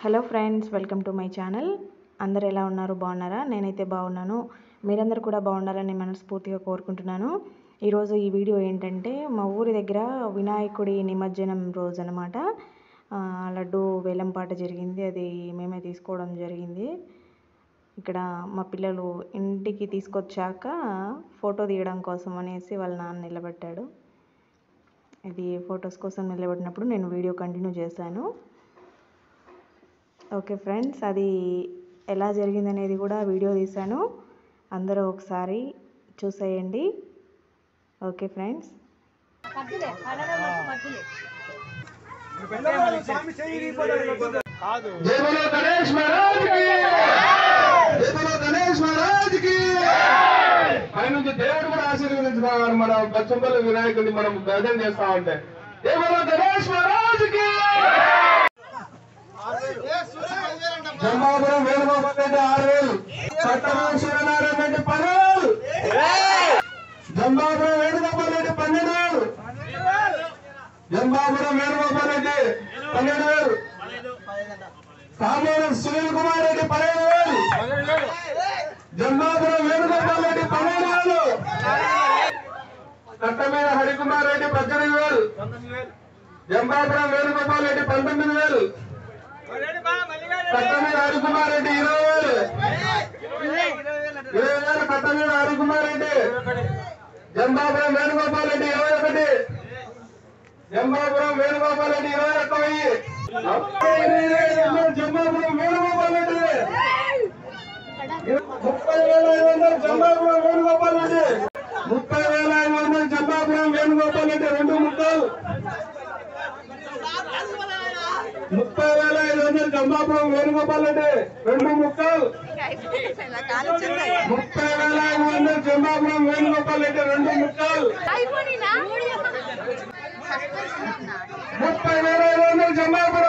hello friends welcome to my channel అందరు ఎలా ఉన్నారు బాగున్నారా నేనైతే బాగున్నాను మీరందరూ కూడా బాగుండాలని మనస్ఫూర్తిగా కోరుకుంటున్నాను ఈరోజు ఈ వీడియో ఏంటంటే మా ఊరి దగ్గర వినాయకుడి నిమజ్జనం రోజు అనమాట లడ్డు వేలం పాట జరిగింది అది మేమే తీసుకోవడం జరిగింది ఇక్కడ మా పిల్లలు ఇంటికి తీసుకొచ్చాక ఫోటో తీయడం కోసం అనేసి వాళ్ళ నాన్న నిలబెట్టాడు ఇది ఫొటోస్ కోసం నిలబెట్టినప్పుడు నేను వీడియో కంటిన్యూ చేశాను ఓకే ఫ్రెండ్స్ అది ఎలా జరిగిందనేది కూడా వీడియో తీశాను అందరూ ఒకసారి చూసేయండి ఓకే ఫ్రెండ్స్ जय बोलो गणेश महाराज की जय बोलो गणेश महाराज की పైనుంచి దేవుడు కూడా ఆశీర్వదించుకున్నాడు మన బచ్చంపల్లి వినాయకుడిని మనం భజన చేస్తా ఉంటే జై బోలో గణేష్ మహారాజ్ కి జన్మాపురం వేణుగోపాల్ రెడ్డి ఆరు వేలు పట్టణం సూర్యనారాయణ రెడ్డి పదివేలు జన్మాపురం వేణుగోపాల్ రెడ్డి పన్నెండు వేలు జన్మాపురం వేణుగోపాల్ రెడ్డి పన్నెండు వేలు కామూరు సునీల్ కుమార్ రెడ్డి పదిహేను వేలు జన్మాపురం వేణుగోపాల్ రెడ్డి పన్నెండు వేలు కట్టమీద హరికుమార్ రెడ్డి పద్దెనిమిది వేలు జంబాపురం వేణుగోపాల్ రెడ్డి పంతొమ్మిది వేలు కట్టమీద హరికుమార్ రెడ్డి ఇరవై వేలు ఇరవై వేలు కట్టమీద హరికుమార్ రెడ్డి జంబాపురం వేణుగోపాల్ రెడ్డి ఇరవై ఒకటి జంబాపురం వేణుగోపాల్ రెడ్డి ఇరవై ఒక్క వెయ్యి జంబాపురం వేణుగోపాల్ రెడ్డి ముప్పై వేల ఐదు వందలు జంబాపురం వేణుగోపాల్ రెడ్డి ముప్పై వేల ఐదు వందలు జంబాపురం వేణుగోపాల్ రెడ్డి రెండు ముక్కలు ముప్పై వేల ఐదు వందలు జంబాపురం వేణుగోపాల్ రెడ్డి రెండు ముక్కలు ముప్పై వేల ఐదు వందలు జంబాపురం వేణుగోపాల్ రెడ్డి రెండు ముక్కలు ముప్పై వేల ఐదు వందలు జంబాపురం